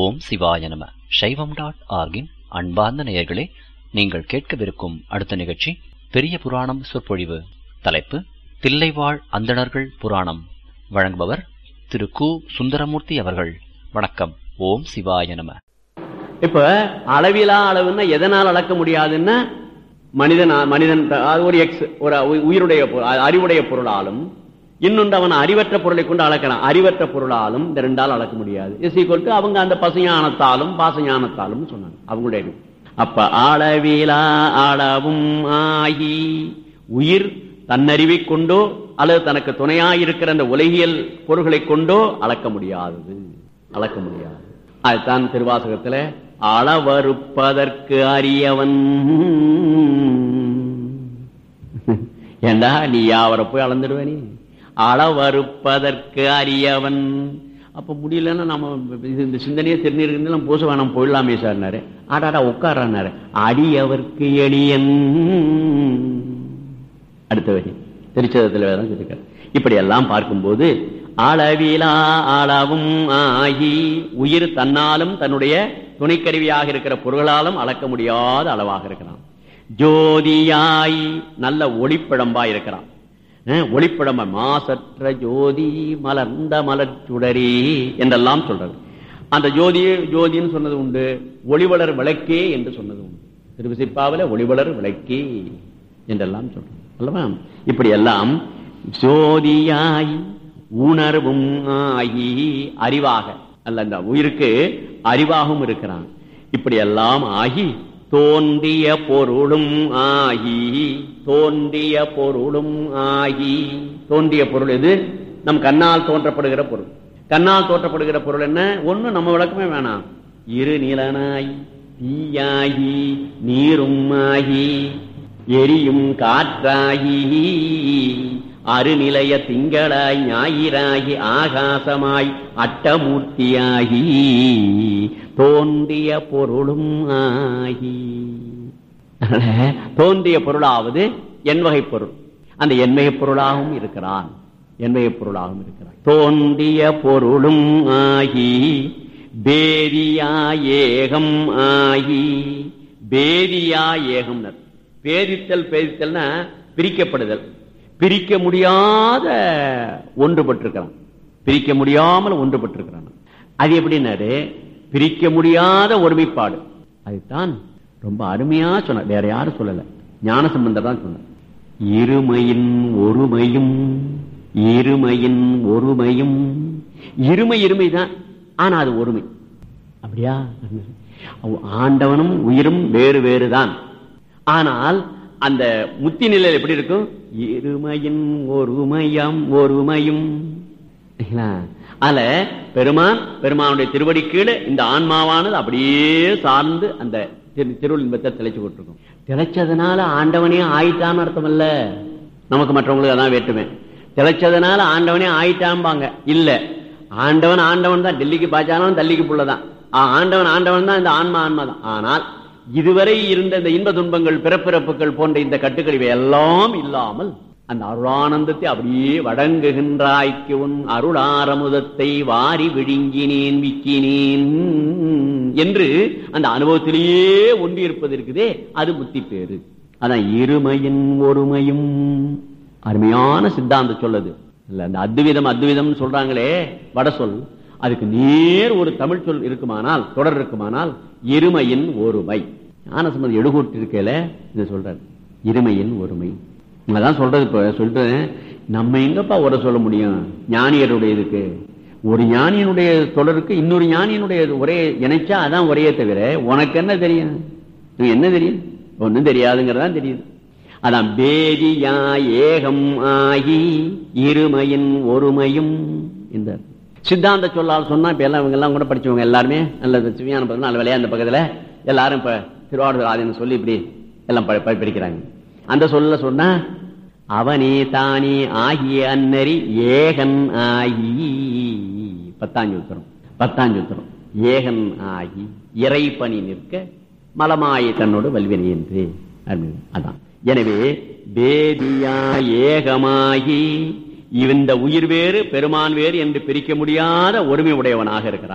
ஓம் சிவாய நம சைவம் டாட் ஆர்கின் அன்பார்ந்த நேயர்களே நீங்கள் கேட்கவிருக்கும் அடுத்த நிகழ்ச்சி பெரிய புராணம் சொற்பொழிவு தலைப்பு தில்லைவாழ் அந்தணர்கள் புராணம் வழங்குபவர் திரு கு சுந்தரமூர்த்தி அவர்கள் வணக்கம் ஓம் சிவாய நம இப்ப அளவிலா அளவுன்னா எதனால் அளக்க முடியாதுன்னா மனிதன் மனிதன் அது ஒரு எக்ஸ் ஒரு உ- உயிருடைய பொருள், அ- அறிவுடைய பொருளாலும் இன்னொன்று அவன் அறிவற்ற பொருளை கொண்டு அளக்கலாம் அறிவற்ற பொருளாலும் இந்த ரெண்டால் அளக்க முடியாது இஸ் ஈக்குவல் டு அவங்க அந்த பசுஞானத்தாலும் பாசஞானத்தாலும் சொன்னாங்க அவங்களுடைய அறிவு அப்ப அளவிலா அளவும் ஆகி உயிர் தன்னறிவை கொண்டோ அல்லது தனக்கு துணையாயிருக்கிற அந்த உலகியல் பொருள்களை கொண்டோ அளக்க முடியாதது அளக்க முடியாது அதுதான் திருவாசகத்துல அளவறுப்பதற்கு அரியவன் ஏண்டா நீ அவரை போய் அளந்துடுவ நீ அளவறுப்பதற்கு அரியவன் அப்ப முடியலன்னா நம்ம இது இந்த சிந்தனையே திருநீர் இருந்தாலும் பூச வேணாம் போயிடலாமே சார்னாரு ஆடாடா உட்கார்றாரு அடியவர்க்கு எளியன் அடுத்த வரி திருச்சதத்தில் வேதம் சொல்லிருக்கார் இப்படி எல்லாம் பார்க்கும்போது அளவிலா அளவும் ஆகி உயிர் தன்னாலும் தன்னுடைய துணைக்கருவியாக இருக்கிற பொருள்களாலும் அளக்க முடியாத அளவாக இருக்கிறான் ஜோதியாய் நல்ல ஒளிப்பிழம்பா இருக்கிறான் அஹ், ஒளிப்பிழம்ப மாசற்ற ஜோதி மலர்ந்த மலர்ச்சுடரே என்றெல்லாம் சொல்றது அந்த ஜோதி ஜோதின்னு சொன்னது உண்டு ஒளிவளர் விளக்கே என்று சொன்னது உண்டு திருவிசிப்பாவில ஒளிவளர் விளக்கே என்றெல்லாம் சொல்றோம் அல்லவா இப்படி எல்லாம் ஜோதியாய் உணர்வும் ஆகி அறிவாக அல்ல இந்த உயிருக்கு அறிவாகவும் இருக்கிறான் இப்படி எல்லாம் ஆகி தோன்றிய பொருளும் ஆகி தோன்றிய பொருளும் ஆகி தோன்றிய பொருள் எது நம் கண்ணால் தோன்றப்படுகிற பொருள் கண்ணால் தோற்றப்படுகிற பொருள் என்ன ஒண்ணு நம்ம விளக்கமே வேணாம் இரு நிலனாய் தீயாகி நீரும் ஆகி எரியும் காற்றாகி அருநிலைய திங்களாய் ஞாயிறாகி ஆகாசமாய் அட்டமூர்த்தியாகி தோன்றிய பொருளும் ஆகி தோன்றிய பொருளாவது என்வகை பொருள் அந்த என்மைய பொருளாகவும் இருக்கிறான் என்மைய பொருளாகவும் இருக்கிறான் தோன்றிய பொருளும் ஆகி பேரியா ஏகம் ஆகி பேரியா ஏகம் பேதித்தல் பேதித்தல்னா பிரிக்கப்படுதல் பிரிக்க முடியாத ஒன்றுபட்டிருக்கிறான் பிரிக்க முடியாமல் ஒன்றுபட்டிருக்கிறான் அது எப்படின்னாரு பிரிக்க முடியாத ஒருமைப்பாடு அதுதான் ரொம்ப அருமையா சொன்ன வேற யாரும் சொல்லல ஞான சம்பந்தர் தான் சொன்னார் இருமையின் ஒருமையும் இருமையின் ஒருமையும் இருமை இருமை தான் ஆனா அது ஒருமை அப்படியா ஆண்டவனும் உயிரும் வேறு வேறுதான் ஆனால் அந்த முத்தி நிலையில் எப்படி இருக்கும் இருமையின் ஒருமையம் ஒருமையும் சரிங்களா? அதுல பெருமான் பெருமானுடைய திருவடி கீழே இந்த ஆன்மாவானது அப்படியே சார்ந்து அந்த திரு- திருவள்ளுவர் இன்பத்தை திளைச்சு கொண்டிருக்கும் திளைச்சதுனால ஆண்டவனே ஆயிட்டான்னு அர்த்தம் இல்ல நமக்கு மற்றவங்களுக்கு அதான் வேற்றுமை திளைச்சதுனால ஆண்டவனே ஆயிட்டாம்பாங்க இல்ல ஆண்டவன் ஆண்டவன் தான் டெல்லிக்கு பாய்ச்சாலும் தள்ளிக்கு புள்ளதான் ஆ, ஆண்டவன் ஆண்டவன் தான் இந்த ஆன்மா ஆன்மா தான் ஆனால் இதுவரை இருந்த இந்த இன்ப துன்பங்கள் பிறப்பிறப்புகள் போன்ற இந்த கட்டுக்கழிவை எல்லாம் இல்லாமல் அந்த அருளானந்தத்தை அப்படியே வழங்குகின்றாய்க்கு உன் அருளாரமுதத்தை வாரி விழுங்கினேன் விக்கினேன் என்று அந்த அனுபவத்திலேயே ஒன்றி இருப்பது இருக்குதே அது புத்தி பேரு அதான் இருமையின் ஒருமையும் அருமையான சித்தாந்த சொல்லது இல்ல அந்த அத்விதம் அத்விதம் சொல்றாங்களே வட சொல் அதுக்கு நேர் ஒரு தமிழ் சொல் இருக்குமானால் தொடர் இருக்குமானால் இருமையின் ஒருமை ஞானசம்பந்த எடுகூட்டு இருக்கையில இதை சொல்றாரு இருமையின் ஒருமை அதான் சொல்றது இப்ப சொல்றேன் நம்ம எங்கப்பா உரை சொல்ல முடியும் ஞானியருடைய இதுக்கு ஒரு ஞானியனுடைய தொடருக்கு இன்னொரு ஞானியனுடைய ஒரே இணைச்சா அதான் ஒரே தவிர உனக்கு என்ன தெரியும் உனக்கு என்ன தெரியும் ஒன்னும் தெரியாதுங்கிறதான் தெரியுது அதான் பேதியா ஏகம் ஆகி இருமையின் ஒருமையும் இந்த சித்தாந்த சொல்லால் சொன்னா இப்ப எல்லாம் இவங்க எல்லாம் கூட படிச்சவங்க எல்லாருமே நல்ல சிவியான பக்கம் நல்ல விளையா அந்த பக்கத்துல எல்லாரும் இப்ப திருவாரூர் ஆதீனம் சொல்லி இப்படி எல்லாம் ப- ப- படிக்கிறாங்க அந்த சொல்ல சொன்னா அவனே தானே ஆகிய அன்னரி ஏகன் ஆகி பத்தாஞ்சு உத்தரம் பத்தாஞ்சு உத்தரம் ஏகன் ஆகி இறைப்பணி நிற்க மலமாய தன்னோடு வல்வினை என்று அப்படின்னு. அதான் எனவே பேதியா ஏகமாகி இந்த உயிர் வேறு பெருமான் வேறு என்று பிரிக்க முடியாத ஒருமை உடையவனாக இருக்கிறானாம்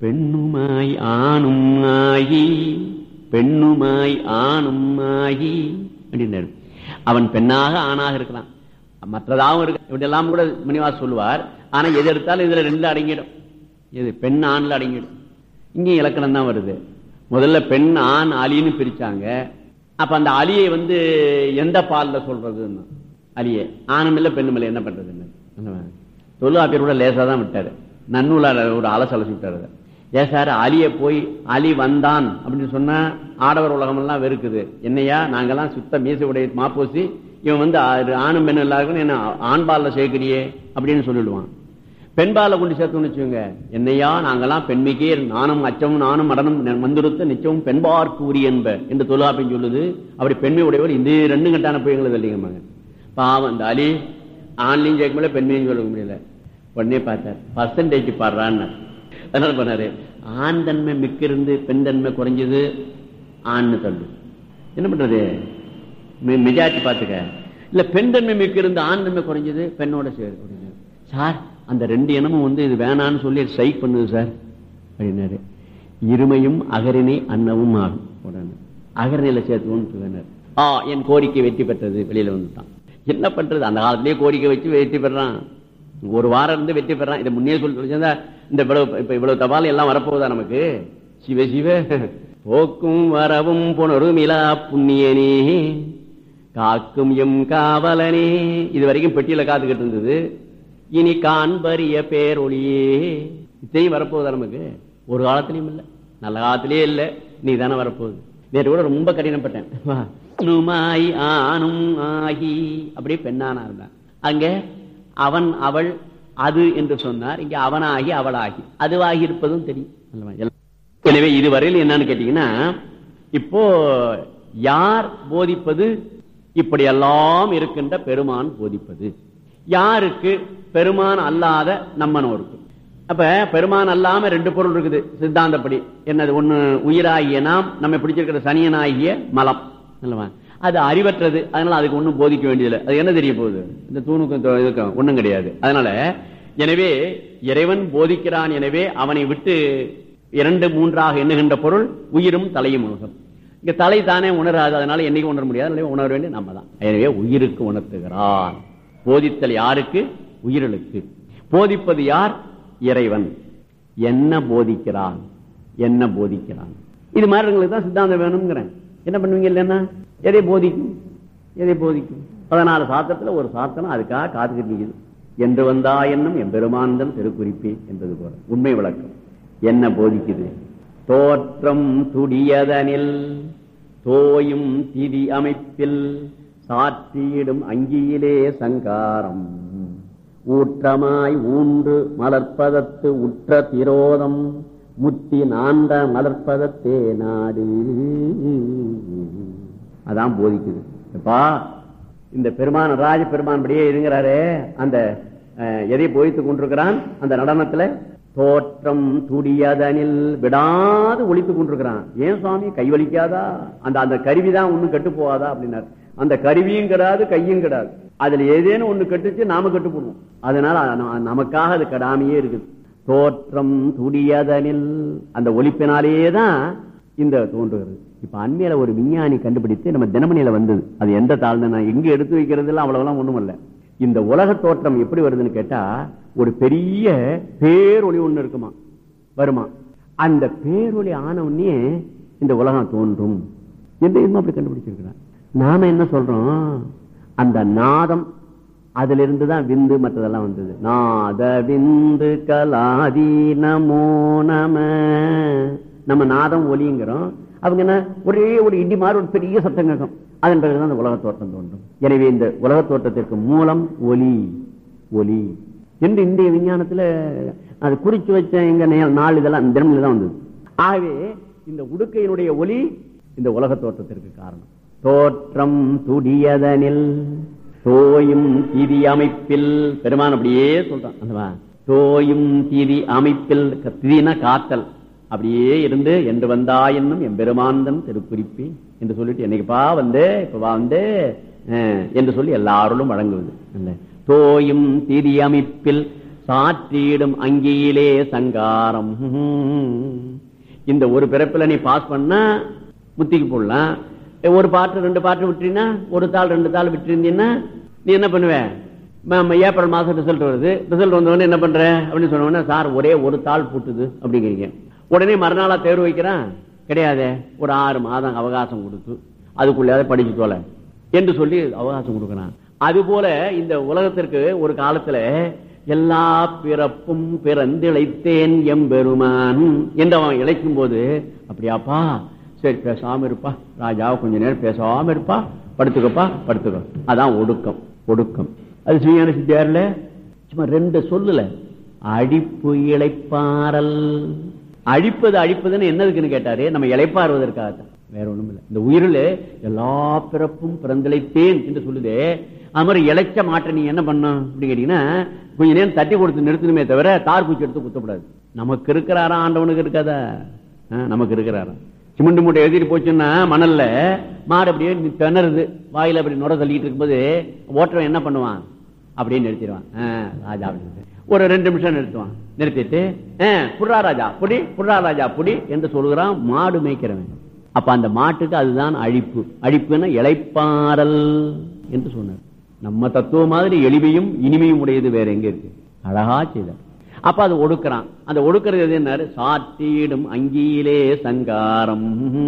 பெண்ணுமாய் ஆணும் ஆகி பெண்ணுமாய் ஆணும் ஆகி அப்படின்னாரு அவன் பெண்ணாக ஆணாக இருக்கலாம் மற்றதாகவும் இருக்கு இப்படியெல்லாம் கூட மணிவாஸ் சொல்லுவார் ஆனா எது எடுத்தாலும் இதுல ரெண்டு அடங்கிடும் இது பெண் ஆண்ல அடங்கிடும் இங்கேயும் இலக்கணம் தான் வருது முதல்ல பெண் ஆண் அலின்னு பிரிச்சாங்க அப்ப அந்த அலியை வந்து எந்த பால்ல சொல்றதுன்னு அலியை ஆணும் இல்ல பெண்ணும் இல்லை என்ன பண்றதுன்னு தொல்லாப்பியர் கூட லேசா தான் விட்டாரு நன்னூலால ஒரு அலசலசி விட்டாரு அதை. ஏன் சார் அலியை போய் அலி வந்தான் அப்படின்னு சொன்னா ஆடவர் உலகம் எல்லாம் வெறுக்குது என்னையா நாங்கெல்லாம் சுத்த மீசை உடைய மாப்போசி இவன் வந்து ஆ- ஆணும் பெண்ணும் எல்லாருக்கும் என்ன ஆண்பால்ல சேர்க்கிறியே அப்படின்னு சொல்லிடுவான் பெண்பால கொண்டு சேர்த்துன்னு வச்சுக்கோங்க என்னையா நாங்கெல்லாம் பெண்மைக்கே நானும் அச்சமும் நானும் மடனும் மந்திருத்த நிச்சயமும் பெண்பார்க்கு உரிய என்ப என்று தொல்லாப்பின் சொல்லுது அப்படி பெண்மை உடையவர் இந்த ரெண்டு கட்டான போய்களை இல்லைங்க பாவம் அந்த அலி ஆண்லையும் சேர்க்க முடியல பெண்மையும் சொல்ல முடியல உடனே பார்த்தார் பர்சன்டேஜ் பாடுறான்னு அதனால பண்ணாரு ஆண் தன்மை மிக்க இருந்து பெண் தன்மை குறைஞ்சது ஆண்னு தள்ளு என்ன பண்றது மெ- மெஜாரிட்டி பார்த்துக்க இல்ல பெண் தன்மை மிக்க இருந்து ஆண் தன்மை குறைஞ்சது பெண்ணோட சேரு அப்படின்னு சார் அந்த ரெண்டு இனமும் வந்து இது வேணான்னு சொல்லி ஸ்ட்ரைக் பண்ணுது சார் அப்படின்னாரு இருமையும் அகரினை அன்னவும் ஆகும் உடனே அகரநிலை சேர்த்துவோன்னு சொன்னார் ஆ என் கோரிக்கை வெற்றி பெற்றது வெளியில வந்துட்டான் என்ன பண்றது அந்த காலத்திலேயே கோரிக்கை வச்சு வெற்றி பெறான் ஒரு வாரம் இருந்து வெற்றி பெறான் இதை முன்னே சொல்லி சொல்லிச்சிருந்தா இந்த இவ்வளவு இப்ப இவ்வளவு தபால் எல்லாம் வரப்போகுதா நமக்கு சிவ சிவ போக்கும் வரவும் புனருமிலா புண்ணியனே காக்கும் எம் காவலனே இது வரைக்கும் பெட்டியில காத்துக்கிட்டு இருந்தது இனி காண்பரிய பேரொளியே இத்தையும் வரப்போகுதா நமக்கு ஒரு காலத்திலயும் இல்ல நல்ல காலத்திலேயே இல்ல நீ தானே வரப்போகுது நேற்று கூட ரொம்ப கடினப்பட்டேன் நுமாய் ஆணும் ஆகி அப்படியே பெண்ணானா இருந்தான் அங்க அவன் அவள் அது என்று சொன்னார் இங்க அவனாகி அவளாகி அதுவாகி இருப்பதும் தெரியும் அல்லவா? எல்லாம் எனவே இதுவரையில் என்னன்னு கேட்டீங்கன்னா இப்போ யார் போதிப்பது இப்படியெல்லாம் இருக்கின்ற பெருமான் போதிப்பது யாருக்கு பெருமான் அல்லாத நம்மனோருக்கு அப்ப பெருமான் அல்லாம ரெண்டு பொருள் இருக்குது சித்தாந்தப்படி என்னது ஒண்ணு உயிராகிய நாம் நம்ம பிடிச்சிருக்கிற சனியனாகிய மலம் அல்லவா? அது அறிவற்றது அதனால அதுக்கு ஒண்ணும் போதிக்க வேண்டியதில்லை அது என்ன தெரிய போகுது இந்த தூணுக்கும் தொ- இதுக்கும் ஒண்ணும் கிடையாது அதனால எனவே இறைவன் போதிக்கிறான் எனவே அவனை விட்டு இரண்டு மூன்றாக எண்ணுகின்ற பொருள் உயிரும் தலையும் உலகம் இங்க தலை தானே உணராது அதனால என்னைக்கு உணர முடியாது அதனால உணர வேண்டிய நம்ம தான் எனவே உயிருக்கு உணர்த்துகிறான் போதித்தல் யாருக்கு உயிர்களுக்கு போதிப்பது யார் இறைவன் என்ன போதிக்கிறான் என்ன போதிக்கிறான் இது மாதிரி தான் சித்தாந்தம் வேணுங்கிறேன் என்ன பண்ணுவீங்க இல்லைன்னா எதை போதிக்கும் எதை போதிக்கும் பதினாலு சாத்திரத்துல ஒரு சாத்திரம் அதுக்காக காத்துக்கிட்டு நிக்குது என்று வந்தா என்னும் எம்பெருமாந்தன் திருக்குறிப்பே என்பது போல உண்மை விளக்கம் என்ன போதிக்குது தோற்றம் துடியதனில் தோயும் திதி அமைப்பில் சாற்றியிடும் அங்கியிலே சங்காரம் ஊற்றமாய் ஊன்று மலர்ப்பதத்து உற்ற திரோதம் முத்தி நாண்ட மலர்ப்பதத்தே நாடு அதான் போதிக்குது எப்பா இந்த பெருமான் ராஜ பெருமான் படியே இருங்கிறாரே அந்த அஹ், எதை போதித்துக் கொண்டிருக்கிறான் அந்த நடனத்துல தோற்றம் துடியதனில் விடாது ஒழித்துக் கொண்டிருக்கிறான் ஏன் சுவாமி கை வலிக்காதா அந்த அந்த கருவிதான் ஒண்ணும் கெட்டு போகாதா அப்படின்னாரு அந்த கருவியும் கிடையாது கையும் கிடையாது அதுல ஏதேனும் ஒண்ணு கெட்டுச்சு நாம கெட்டு போடுவோம் அதனால அது நமக்காக அது கெடாமையே இருக்குது தோற்றம் துடியதனில் அந்த ஒழிப்பினாலேயே தான் இந்த தோன்றுகிறது இப்ப அண்மையில ஒரு விஞ்ஞானி கண்டுபிடித்து நம்ம தினமணியில வந்தது அது எந்த தாழ்ந்த நான் எங்க எடுத்து வைக்கிறதுல அவ்வளவுலாம் ஒண்ணும் இல்ல இந்த உலக தோற்றம் எப்படி வருதுன்னு கேட்டா ஒரு பெரிய பேரொளி ஒண்ணு இருக்குமா வருமா அந்த பேரொளி ஆன உடனே இந்த உலகம் தோன்றும் என்று இன்னும் அப்படி கண்டுபிடிச்சிருக்கிறார் நாம என்ன சொல்றோம் அந்த நாதம் அதுல இருந்து தான் விந்து மற்றதெல்லாம் வந்தது நாத விந்து கலாதி நமோ நம நம்ம நாதம் ஒலிங்கிறோம் அவங்க என்ன ஒரே ஒரு இடி மாதிரி ஒரு பெரிய சத்தம் கேட்கும் அதன் பிறகுதான் அந்த உலக தோற்றம் தோன்றும் எனவே இந்த உலக தோற்றத்திற்கு மூலம் ஒலி ஒலி என்று இந்திய விஞ்ஞானத்துல அது குறிச்சு வச்ச எங்க நே- நாள் இதெல்லாம் தினமில் தான் வந்தது ஆகவே இந்த உடுக்கையினுடைய ஒலி இந்த உலக தோற்றத்திற்கு காரணம் தோற்றம் துடியதனில் தோயும் திதி அமைப்பில் பெருமான் அப்படியே சொல்றான் அல்லவா தோயும் திதி அமைப்பில் க- திதினா காத்தல் அப்படியே இருந்து என்று வந்தா என்னும் எம்பெருமாந்தன் திருக்குறிப்பி என்று சொல்லிட்டு என்னைக்குப்பா வந்து இப்ப வா வந்து அஹ், என்று சொல்லி எல்லாரோடும் வழங்குவது அல்ல தோயும் திதி அமைப்பில் சாற்றியிடும் அங்கியிலே சங்காரம் இந்த ஒரு பிறப்புல நீ பாஸ் பண்ணா முத்திக்கு போடலாம் ஒரு பாட்டு ரெண்டு பாட்டு விட்டுறீங்கன்னா ஒரு தாள் ரெண்டு தாள் விட்டுருந்தீங்கன்னா நீ என்ன பண்ணுவ ம- ஏப்ரல் மாசம் ரிசல்ட் வருது ரிசல்ட் வந்தவொடனே என்ன பண்ற அப்படின்னு சொன்ன உடனே சார் ஒரே ஒரு தாள் பூட்டுது அப்படிங்கிறீங்க உடனே மறுநாளா தேர்வு வைக்கிறான் கிடையாதே ஒரு ஆறு மாதம் அவகாசம் கொடுத்து அதுக்குள்ளேயாவது படிச்சு தோல என்று சொல்லி அவகாசம் கொடுக்கறான் அது போல இந்த உலகத்திற்கு ஒரு காலத்துல எல்லா பிறப்பும் பிறந்திழைத்தேன் எம்பெருமான் என்று அவன் இழைக்கும் போது அப்படியாப்பா சரி பேசாம இருப்பா ராஜாவை கொஞ்ச நேரம் பேசாம இருப்பா படுத்துக்கப்பா படுத்துக்க அதான் ஒடுக்கம் ஒடுக்கம் அது ஸ்ரீயான சித்தியார்ல சும்மா ரெண்டு சொல்லுல அழிப்பு இழைப்பாரல் அழிப்பது அழிப்பதுன்னு என்னதுக்குன்னு கேட்டாரு நம்ம இழைப்பாருவதற்காக வேற ஒண்ணும் இல்லை இந்த உயிரில் எல்லா பிறப்பும் பிறந்திழைத்தேன் என்று சொல்லுதே அது மாதிரி இழைச்ச மாற்ற நீ என்ன பண்ணும் அப்படின்னு கேட்டீங்கன்னா கொஞ்ச நேரம் தட்டி கொடுத்து நிறுத்தணுமே தவிர தார் பூச்சி எடுத்து குத்தக்கூடாது நமக்கு இருக்கிறாரா ஆண்டவனுக்கு இருக்காதா ஆ, நமக்கு இருக்கிறாரா சிமெண்ட் மூட்டை எழுதிட்டு போச்சுன்னா மணல்ல மாடு அப்படியே நி- திணறுது வாயில அப்படி நுர தள்ளிட்டு இருக்கும்போது ஓட்டுறவன் என்ன பண்ணுவான் அப்படியே நிறுத்திடுவான் ஆ, ராஜா அப்படின்னு ஒரு ரெண்டு நிமிஷம் நிறுத்துவான் நிறுத்திட்டு ஆ, புர்ரா ராஜா புடி புர்ரா ராஜா புடி என்று சொல்கிறான் மாடு மேய்க்கிறவன் அப்ப அந்த மாட்டுக்கு அதுதான் அழிப்பு அழிப்புன்னா இளைப்பாறல் என்று சொன்னார் நம்ம தத்துவம் மாதிரி எளிமையும் இனிமையும் உடையது வேற எங்க இருக்கு அழகா செய்தார் அப்ப அது ஒடுக்குறான் அந்த ஒடுக்கிறது எது என்ன சாட்டியிடும் அங்கியிலே சங்காரம்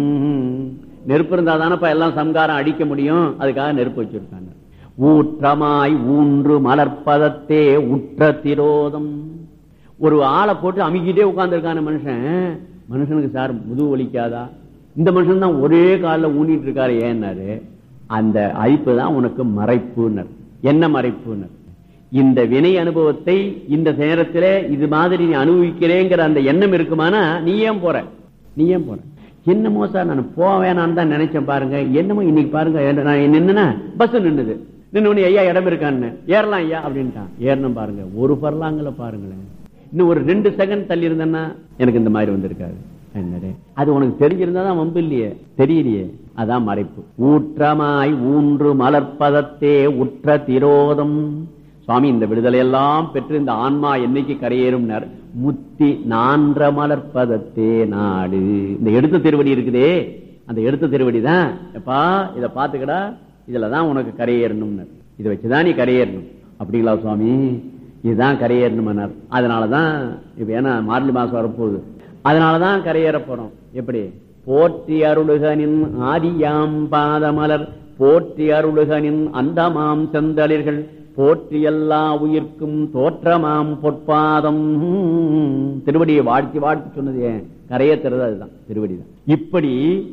நெருப்பு இருந்தா தானப்பா எல்லாம் சங்காரம் அடிக்க முடியும் அதுக்காக நெருப்பு வச்சிருக்காங்க ஊற்றமாய் ஊன்று மலர்ப்பதத்தே உற்ற திரோதம் ஒரு ஆளை போட்டு அமுக்கிட்டே உட்கார்ந்துருக்கான மனுஷன் மனுஷனுக்கு சார் முதுகு வலிக்காதா இந்த மனுஷன் தான் ஒரே காலில் ஊனிட்டு இருக்காரு ஏன்னாரு அந்த அழிப்பு தான் உனக்கு மறைப்புனர் என்ன மறைப்புனர் இந்த வினை அனுபவத்தை இந்த நேரத்திலே இது மாதிரி நீ அனுபவிக்கிறேங்கிற அந்த எண்ணம் இருக்குமானா நீ ஏன் போற நீ ஏன் போற என்னமோ சார் நான் போவேனான்னு தான் நினைச்சேன் பாருங்க என்னமோ இன்னைக்கு பாருங்க என்ன- நான் நின்னுனா பஸ் நின்னுது நின்னு உடனே ஐயா இடம் இருக்கான்னு ஏறலாம் ஐயா அப்படின்ட்டான் ஏறணும் பாருங்க ஒரு பரலாங்கல பாருங்களேன் இன்னும் ஒரு ரெண்டு செகண்ட் தள்ளி இருந்தேன்னா எனக்கு இந்த மாதிரி வந்திருக்காரு என்னடே அது உனக்கு தெரிஞ்சிருந்தா தான் வம்பு இல்லையே தெரியலையே அதான் மறைப்பு ஊற்றமாய் ஊன்று மலர்ப்பதத்தே உற்ற திரோதம் சுவாமி இந்த விடுதலை எல்லாம் பெற்று இந்த ஆன்மா என்னைக்கு கரையேறும் முத்தி நான்ற மலர்ப்பதத்தே நாடு இந்த எடுத்த திருவடி இருக்குதே அந்த எடுத்த திருவடி தான் எப்பா இத பாத்துக்கடா இதுலதான் உனக்கு கரையேறணும்னு இதை வச்சுதான் நீ கரையேறணும் அப்படிங்களா சுவாமி இதுதான் கரையேறணும்னார் அதனாலதான் இப்ப ஏன்னா மார்கழி மாசம் வரப்போகுது அதனாலதான் கரையேற போறோம் எப்படி போற்றி அருளுகனின் ஆதியாம் பாதமலர் போற்றி அருளுகனின் அந்தமாம் செந்தளிர்கள் போற்றி எல்லா உயிர்க்கும் தோற்றமாம் பொற்பாதம் திருவடியை வாழ்த்தி வாழ்த்தி சொன்னது ஏன் கரையேத்துறது அதுதான் திருவடி தான் இப்படி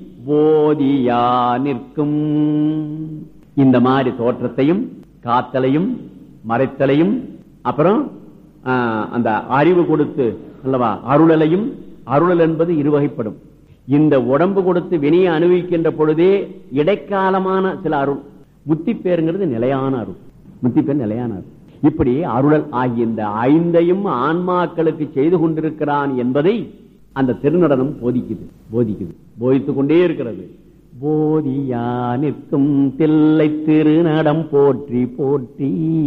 போதியா நிற்கும் இந்த மாதிரி தோற்றத்தையும் காத்தலையும் மறைத்தலையும் அப்புறம் ஆஹ், அந்த அறிவு கொடுத்து அல்லவா அருளலையும் அருளல் என்பது இருவகைப்படும் இந்த உடம்பு கொடுத்து வினையை அனுபவிக்கின்ற பொழுதே இடைக்காலமான சில அருள் முத்தி பேருங்கிறது நிலையான அருள் முத்தி பேர் நிலையான அருள் இப்படி அருளல் ஆகிய இந்த ஐந்தையும் ஆன்மாக்களுக்கு செய்து கொண்டிருக்கிறான் என்பதை அந்த திருநடனம் போதிக்குது போதிக்குது போதித்துக் கொண்டே இருக்கிறது போதியா நிற்கும் தில்லை திருநடம் போற்றி போற்றி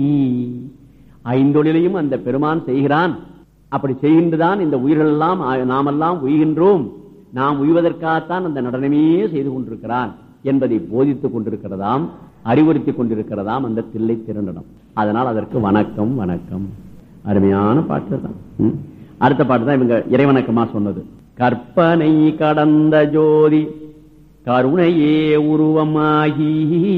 ஐந்தொழிலையும் அந்த பெருமான் செய்கிறான் அப்படி செய்கின்றுதான் இந்த உயிர்கள் எல்லாம் நாமெல்லாம் உய்கின்றோம் நாம் உய்வதற்காகத்தான் அந்த நடனமே செய்து கொண்டிருக்கிறான் என்பதை போதித்துக் கொண்டிருக்கிறதாம் அறிவுறுத்திக் கொண்டிருக்கிறதாம் அந்த தில்லை திருநடம் அதனால் அதற்கு வணக்கம் வணக்கம் அருமையான பாட்டு தான் ம். அடுத்த பாட்டு தான் இவங்க இறைவணக்கமா சொன்னது கற்பனை கடந்த ஜோதி கருணையே உருவமாகி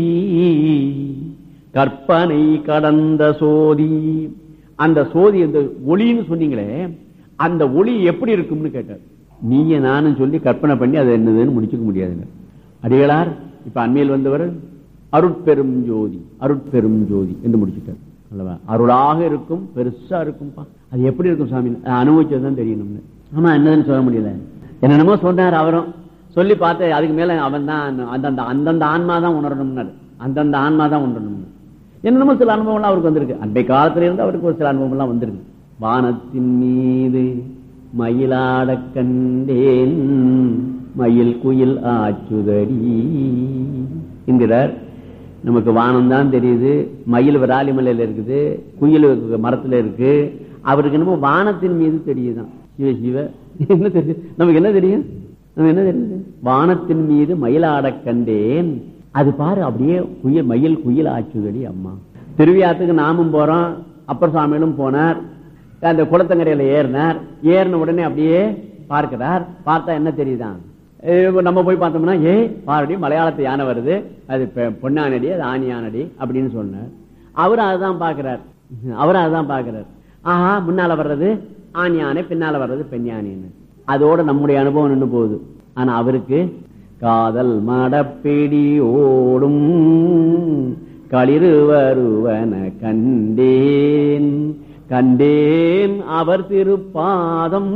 கற்பனை கடந்த சோதி அந்த சோதி அந்த ஒளின்னு சொன்னீங்களே அந்த ஒளி எப்படி இருக்கும்னு கேட்டார் நீங்க நானும் சொல்லி கற்பனை பண்ணி அது என்னதுன்னு முடிச்சுக்க முடியாதுங்க அடிகளார் இப்ப அண்மையில் வந்தவர் அருட்பெரும் ஜோதி அருட்பெரும் ஜோதி என்று முடிச்சுட்டார் அல்லவா அருளாக இருக்கும் பெருசா இருக்கும்பா அது எப்படி இருக்கும் சாமி அனுபவிச்சதுதான் தெரியணும்னு ஆமா என்னதுன்னு சொல்ல முடியல என்னென்னமோ சொன்னார் அவரும் சொல்லி பார்த்து அதுக்கு மேல அவன் தான் அந்தந்த அந்தந்த ஆன்மா தான் உணரணும்னாரு அந்தந்த ஆன்மா தான் உணரணும்னு என்னென்னமோ சில அனுபவம்லாம் அவருக்கு வந்திருக்கு அன்றைய காலத்துல இருந்து அவருக்கு ஒரு சில அனுபவம்லாம் வந்திருக்கு வானத்தின் மீது மயிலாடக் கண்டேன் மயில் குயில் ஆச்சுதடி என்கிறார் நமக்கு வானம் தான் தெரியுது மயில் விராலி மலையில இருக்குது குயில் மரத்துல இருக்கு அவருக்கு என்னமோ வானத்தின் மீது தெரியுதான் சிவ சிவ என்ன தெரியும் நமக்கு என்ன தெரியும் நமக்கு என்ன தெரியுது வானத்தின் மீது மயிலாடக் கண்டேன் அது பாரு அப்படியே குயில் மயில் குயில் ஆச்சுதடி அம்மா திருவிழாத்துக்கு நாமும் போறோம் அப்பர் சுவாமிகளும் போனார் அந்த குளத்தங்கரையில ஏறினார் ஏறின உடனே அப்படியே பார்க்கிறார் பார்த்தா என்ன தெரியுதான் இப்ப நம்ம போய் பார்த்தோம்னா ஏ பாரடி மலையாளத்து யானை வருது அது பெ- பொன்னானடி அது ஆணி யானடி அப்படின்னு சொன்னார் அவரும் அதுதான் பார்க்கிறார் அவரும் அதுதான் பார்க்கிறார் ஆஹா முன்னால வர்றது ஆண் யானை பின்னால வர்றது பெண் யானைன்னு அதோட நம்முடைய அனுபவம் நின்று போகுது ஆனா அவருக்கு காதல் மடப்பிடி ஓடும் களிறு வருவன கண்டேன் கண்டேன் அவர் திருப்பாதம்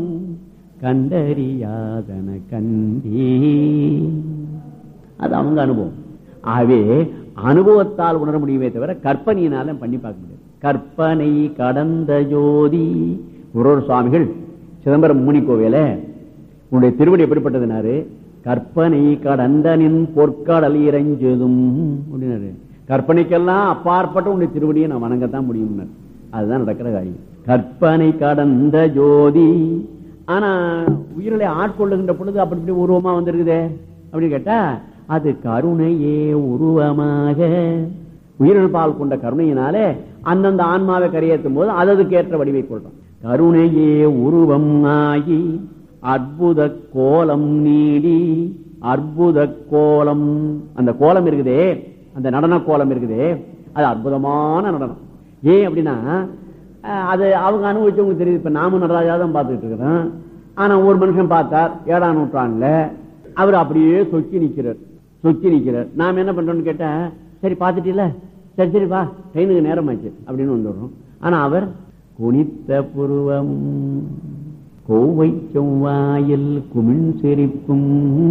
கண்டறியாதன கண்டேன் அது அவங்க அனுபவம் ஆகவே அனுபவத்தால் உணர முடியுமே தவிர கற்பனையினால பண்ணி பார்க்க முடியாது கற்பனை கடந்த ஜோதி குரோர் சுவாமிகள் சிதம்பரம் முனி கோவில உன்னுடைய திருவடி எப்படிப்பட்டதுனாரு கற்பனை கடந்தனின் பொற்கடல் இறைஞ்சதும் அப்படின்னாரு கற்பனைக்கெல்லாம் அப்பாற்பட்ட உன்னுடைய திருவடியை நான் வணங்கத்தான் முடியும் அதுதான் நடக்கிற காரியம் கற்பனை கடந்த ஜோதி ஆனா உயிர்களை ஆட்கொள்ளுகின்ற பொழுது அப்படி இப்படி உருவமா வந்திருக்குதே அப்படின்னு கேட்டா அது கருணையே உருவமாக உயிரிழப்பால் பால் கொண்ட கருணையினாலே அந்தந்த ஆன்மாவை கரையேற்றும் போது அததுக்கு ஏற்ற வடிவை கொள்றோம் கருணையே உருவம் ஆகி அற்புத கோலம் நீடி அற்புத கோலம் அந்த கோலம் இருக்குதே அந்த நடன கோலம் இருக்குதே அது அற்புதமான நடனம் ஏன் அப்படின்னா அஹ், அது அவங்க அனுபவிச்சவங்க தெரியுது இப்ப நாம நடராஜா தான் பார்த்துட்டு இருக்கிறோம் ஆனா ஒரு மனுஷன் பார்த்தார் ஏழாம் நூற்றாண்டுல அவர் அப்படியே சொக்கி நிக்கிறார் சொக்கி நிக்கிறார் நாம என்ன பண்றோம்னு கேட்டா சரி பார்த்துட்டீல சரி சரி வா ட்ரெயினுக்கு நேரமாச்சு அப்படின்னு வந்துடுறோம் ஆனா அவர் குனித்த புருவம் கோவை செவ்வாயில் குமிழ் சிரிப்பும்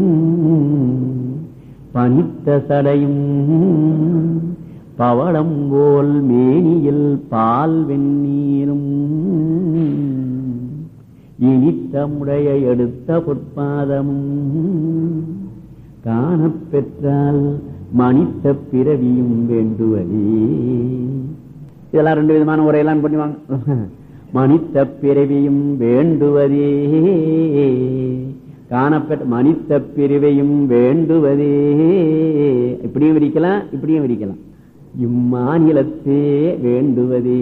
பனித்த சடையும் பவளம் போல் மேனியில் பால் வெந்நீரும் இனித்த முடைய எடுத்த பொற்பாதமும் காணப் பெற்றால் மனித பிறவியும் வேண்டுவதே இதெல்லாம் ரெண்டு விதமான உரையெல்லாம் பண்ணுவாங்க மனித பிறவியும் வேண்டுவதே காணப்பெற்ற மனித பிறவையும் வேண்டுவதே இப்படியும் விரிக்கலாம் இப்படியும் விரிக்கலாம் இம்மாநிலத்தே வேண்டுவதே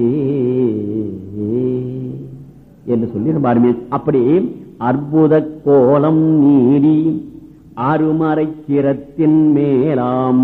என்று சொல்லி ரொம்ப அருமையா அப்படி அற்புத கோலம் நீடி அருமறை சிரத்தின் மேலாம்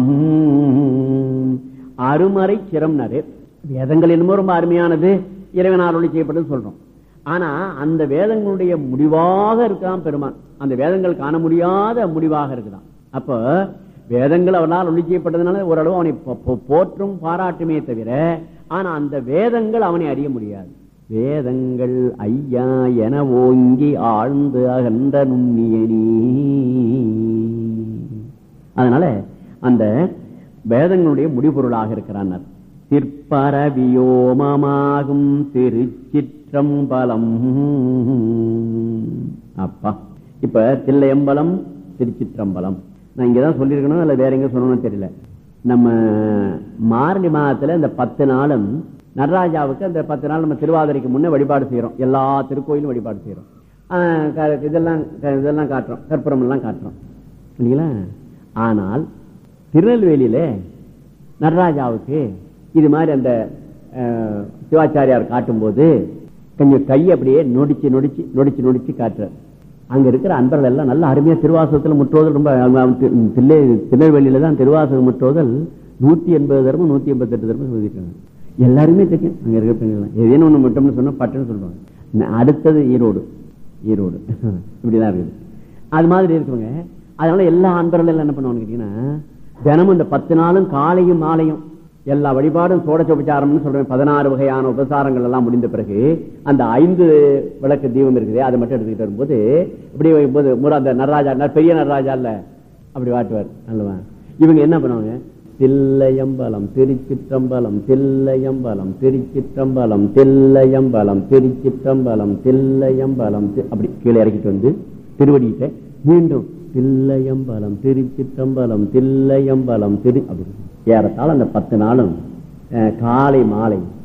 அருமறை சிரம்னாரு வேதங்கள் என்னமோ ரொம்ப அருமையானது இறைவனால் ஒளி செய்யப்பட்டது சொல்றோம் ஆனா அந்த வேதங்களுடைய முடிவாக இருக்கான் பெருமான் அந்த வேதங்கள் காண முடியாத முடிவாக இருக்குதான் அப்ப வேதங்கள் அவனால் ஒளி செய்யப்பட்டதுனால ஓரளவு அவனை போ- போ- போற்றும் பாராட்டுமே தவிர ஆனா அந்த வேதங்கள் அவனை அறிய முடியாது வேதங்கள் ஐயா என ஓங்கி ஆழ்ந்து அகன்ற நுண்ணியனி அதனால அந்த வேதங்களுடைய முடிபொருளாக இருக்கிறான் சிற்பரவியோமமாகும் திருச்சிற்றம்பலம் அப்பா இப்ப தில்லையம்பலம் திருச்சிற்றம்பலம் நான் இங்கதான் சொல்லியிருக்கணும் இல்ல வேற எங்க சொல்லணும்னு தெரியல நம்ம மார்கழி மாதத்துல இந்த பத்து நாளும் நடராஜாவுக்கு அந்த பத்து நாள் நம்ம திருவாதிரைக்கு முன்னே வழிபாடு செய்யறோம் எல்லா திருக்கோயிலும் வழிபாடு செய்யறோம் ஆஹ் க- இதெல்லாம் க- இதெல்லாம் காட்டுறோம் கற்பூரம் எல்லாம் காட்டுறோம் இல்லைங்களா ஆனால் திருநெல்வேலியில நடராஜாவுக்கு இது மாதிரி அந்த அஹ், சிவாச்சாரியார் காட்டும்போது கொஞ்சம் கை அப்படியே நொடிச்சு நொடிச்சு நொடிச்சு நொடிச்சு காட்டுறார் அங்க இருக்கிற அன்பர்கள் எல்லாம் நல்ல அருமையா திருவாசகத்துல முற்றோதல் ரொம்ப அவங்க- அவங்க தி- தில்லை திருநெல்வேலியில தான் திருவாசகம் முற்றோதல் நூத்தி எண்பது தர்மம் நூத்தி எண்பத்தி எட்டு தர்மம் சொல்லியிருக்காங்க எல்லாருமே தெரியும் அங்க இருக்கிற பெண்கள் ஏதேனும் ஒண்ணு மட்டும்னு சொன்னா பட்டுன்னு சொல்றாங்க ந- அடுத்தது ஈரோடு ஈரோடு இப்படிதான் இருக்குது அது மாதிரி இருக்குங்க அதனால எல்லா அன்பர்களும் எல்லாம் என்ன பண்ணுவாங்க கேட்டீங்கன்னா தினமும் இந்த பத்து நாளும் காலையும் மாலையும் எல்லா வழிபாடும் சோடச்ச உபச்சாரம்னு சொல்றேன் பதினாறு வகையான உபசாரங்கள் எல்லாம் முடிந்த பிறகு அந்த ஐந்து விளக்கு தீபம் இருக்குது அதை மட்டும் எடுத்துக்கிட்டு வரும்போது இப்படி வைக்கும்போது முறை அந்த நடராஜா ந- பெரிய நடராஜா இல்ல அப்படி வாட்டுவார் நல்லவா இவங்க என்ன பண்ணுவாங்க தில்லையம்பலம் திருச்சிற்றம்பலம் தில்லையம்பலம் திருச்சிற்றம்பலம் தில்லையம்பலம் திருச்சிற்றம்பலம் தில்லையம்பலம் தி- அப்படி கீழே இறக்கிட்டு வந்து திருவடிக்கிட்ட மீண்டும் தில்லையம்பலம் திருச்சிற்றம்பலம் தில்லையம்பலம் திரு அப்படி ஏறத்தாழ அந்த பத்து நாளும் அஹ், காலை மாலை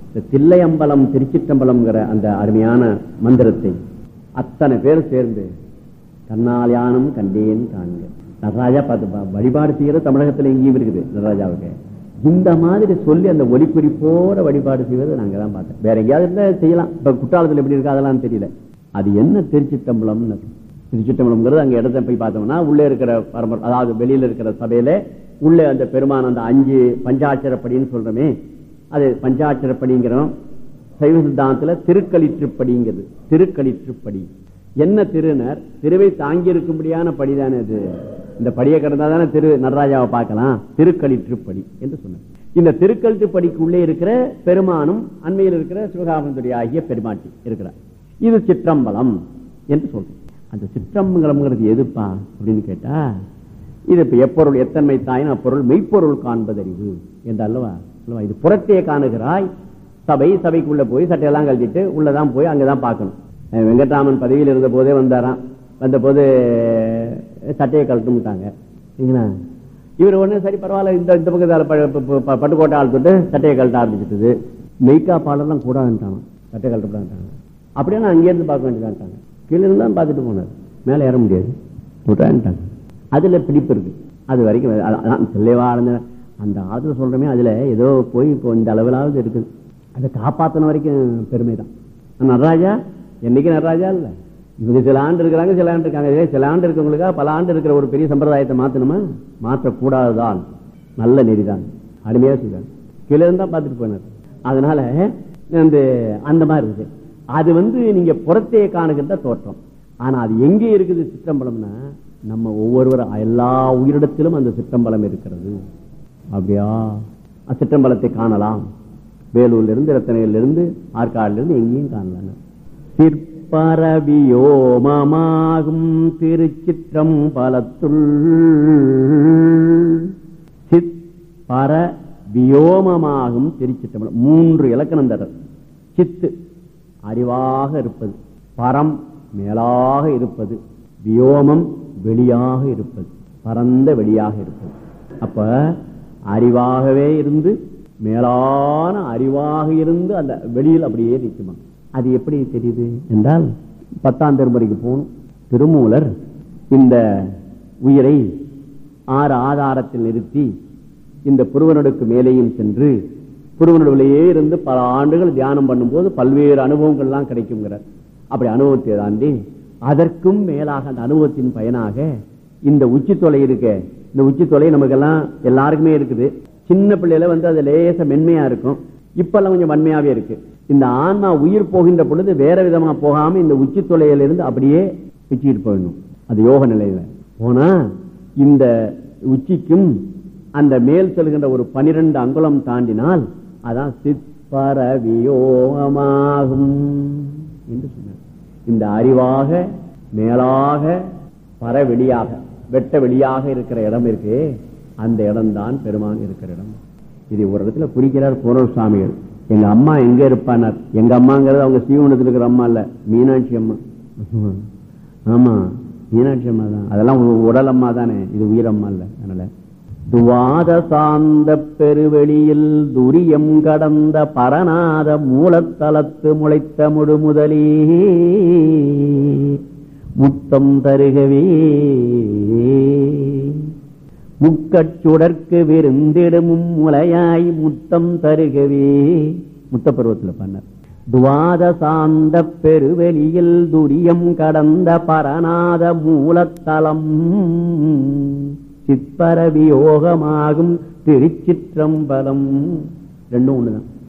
இந்த தில்லையம்பலம் திருச்சிற்றம்பலம்ங்கிற அந்த அருமையான மந்திரத்தை அத்தனை பேர் சேர்ந்து தன்னால் யானும் கண்டேன் காண்க நடராஜா பார்த்து பா- வழிபாடு செய்யறது தமிழகத்துல எங்கேயும் இருக்குது நடராஜாவுக்கு இந்த மாதிரி சொல்லி அந்த ஒலிக்குறிப்போட வழிபாடு செய்வது நாங்க தான் பார்த்தோம் வேற எங்கேயாவது இருந்தா செய்யலாம் இப்ப குற்றாலத்துல எப்படி இருக்கு அதெல்லாம் தெரியல அது என்ன திருச்சிட்டம்பலம்னு திருச்சிட்டம்பலம்ங்கிறது அங்க இடத்த போய் பார்த்தோம்னா உள்ளே இருக்கிற பரம்பரை அதாவது வெளியில இருக்கிற சபையில உள்ளே அந்த பெருமான் அந்த அஞ்சு பஞ்சாட்சரப்படின்னு சொல்றோமே அது பஞ்சாட்சரப்படிங்கிறோம் சைவ சித்தாந்தத்துல திருக்களிற்றுப்படிங்கிறது திருக்களிற்றுப்படி என்ன திருனர் திருவை தாங்கி இருக்கும்படியான படிதானே அது இந்த படியை கடந்தா தானே திரு நடராஜாவை பார்க்கலாம் திருக்களிற்றுப்படி என்று சொன்னார் இந்த திருக்கழிற்றுப்படிக்கு உள்ளே இருக்கிற பெருமானும் அண்மையில் இருக்கிற சிவகாமந்துரி ஆகிய பெருமாட்டி இருக்கிறார் இது சிற்றம்பலம் என்று சொல்றோம் அந்த சிற்றம்பலம்ங்கிறது எதுப்பா அப்படின்னு கேட்டா இது இப்ப எப்பொருள் எத்தன்மை தாயின் அப்பொருள் மெய்ப்பொருள் காண்பதறிவு என்று அல்லவா அல்லவா இது புறத்தையே காணுகிறாய் சபை சபைக்குள்ள போய் சட்டையெல்லாம் கழட்டிட்டு உள்ளதான் போய் அங்கதான் பார்க்கணும் அஹ் வெங்கட்ராமன் பதவியில் இருந்த போதே வந்தாராம் வந்த போது சட்டையை கழட்டும்ட்டாங்க சரிங்களா இவர் ஒண்ணு சரி பரவாயில்ல இந்த இந்த பக்கத்தால ப- ப- ப- பட்டுக்கோட்டை ஆள் தொட்டு சட்டையை கழட்ட ஆரம்பிச்சிட்டது மெய்க்கா பாலெல்லாம் கூடாதுட்டாங்க சட்டை கழட்டப்படாட்டாங்க அப்படியே நான் அங்கேருந்து பார்க்க வேண்டியதான்ட்டாங்க கீழே இருந்தா பார்த்துட்டு போனார் மேலே ஏற முடியாது விட்டான்ட்டாங்க அதுல பிடிப்பு இருக்கு அது வரைக்கும் அதான் அதான் தெளிவா இருந்த அந்த ஆத்துல சொல்றமே அதுல ஏதோ போய் இப்போ இந்த அளவிலாவது இருக்குது அதை காப்பாத்தின வரைக்கும் பெருமை தான் நடராஜா என்னைக்கு நடராஜா இல்ல இவங்க சில ஆண்டு இருக்கிறாங்க சில ஆண்டு இருக்காங்க இதே சில ஆண்டு இருக்கவங்களுக்கா பல ஆண்டு இருக்கிற ஒரு பெரிய சம்பிரதாயத்தை மாத்தணுமா மாற்றக்கூடாதுதான் நல்ல நெறிதான் அருமையா செய்வாங்க கீழே இருந்தா பார்த்துட்டு போனார் அதனால அந்த அந்த மாதிரி இருக்கு அது வந்து நீங்க புறத்தையே காணுகின்ற தோற்றம் ஆனா அது எங்கே இருக்குது சிற்றம்பலம்னா நம்ம ஒவ்வொருவர் எல்லா உயிரிடத்திலும் அந்த சிற்றம்பலம் இருக்கிறது அப்படியா அ, சிற்றம்பலத்தை காணலாம் வேலூர்ல இருந்து ரத்தனையில இருந்து ஆற்காடுல இருந்து எங்கேயும் காணலாம் சிற்பரவியோமமாகும் திருச்சிற்றம்பலத்துள் சித் பர வியோமமாகும் திருச்சிற்றம்பலம் மூன்று இலக்கணம் தர சித்து அறிவாக இருப்பது பரம் மேலாக இருப்பது வியோமம் வெளியாக இருப்பது பரந்த வெளியாக இருப்பது அப்ப அறிவாகவே இருந்து மேலான அறிவாக இருந்து அந்த வெளியில் அப்படியே நிற்குமா அது எப்படி தெரியுது என்றால் பத்தாம் திருமுறைக்கு போகணும் திருமூலர் இந்த உயிரை ஆறு ஆதாரத்தில் நிறுத்தி இந்த புருவனடுக்கு மேலேயும் சென்று புருவனடுவிலேயே இருந்து பல ஆண்டுகள் தியானம் பண்ணும்போது பல்வேறு அனுபவங்கள்லாம் கிடைக்குங்கிறார் அப்படி அனுபவத்தை தாண்டி அதற்கும் மேலாக அந்த அனுபவத்தின் பயனாக இந்த உச்சி தொலை இருக்க இந்த உச்சி தொலை நமக்கெல்லாம் எல்லாருக்குமே இருக்குது சின்ன பிள்ளையில வந்து அது லேச மென்மையா இருக்கும் இப்பெல்லாம் கொஞ்சம் வன்மையாவே இருக்கு இந்த ஆன்மா உயிர் போகின்ற பொழுது வேற விதமா போகாம இந்த உச்சி தொலையில இருந்து அப்படியே பிச்சுக்கிட்டு போயிடணும் அது யோக நிலையில போனா இந்த உச்சிக்கும் அந்த மேல் செல்கின்ற ஒரு பனிரெண்டு அங்குலம் தாண்டினால் அதான் சிற்பர வியோகமாகும் என்று சொன்னார் இந்த அறிவாக மேலாக பரவெளியாக வெட்ட வெளியாக இருக்கிற இடம் இருக்கு அந்த இடம்தான் பெருமான் இருக்கிற இடம் இது ஒரு இடத்துல குறிக்கிறார் பூர்வ சுவாமிகள் எங்க அம்மா எங்க இருப்பானார் எங்க அம்மாங்கிறது அவங்க ஸ்ரீவனத்தில் இருக்கிற அம்மா இல்ல மீனாட்சி அம்மா ஆமா மீனாட்சி அம்மா தான் அதெல்லாம் உ- உடல் அம்மா தானே இது உயிரம்மா இல்ல அதனால துவாத சாந்த பெருவெளியில் துரியம் கடந்த பரநாத மூலத்தலத்து முளைத்த முழுமுதலே முத்தம் தருகவே முக்கச்சுடற்கு விருந்திடமும் முலையாய் முத்தம் தருகவே முத்த பருவத்தில் பண்ணார் துவாத சாந்த பெருவெளியில் துரியம் கடந்த பரநாத மூலத்தலம் சிற்பரவியோகமாகும் திருச்சிற்றம்பலம் ரெண்டும் ஒண்ணுதான்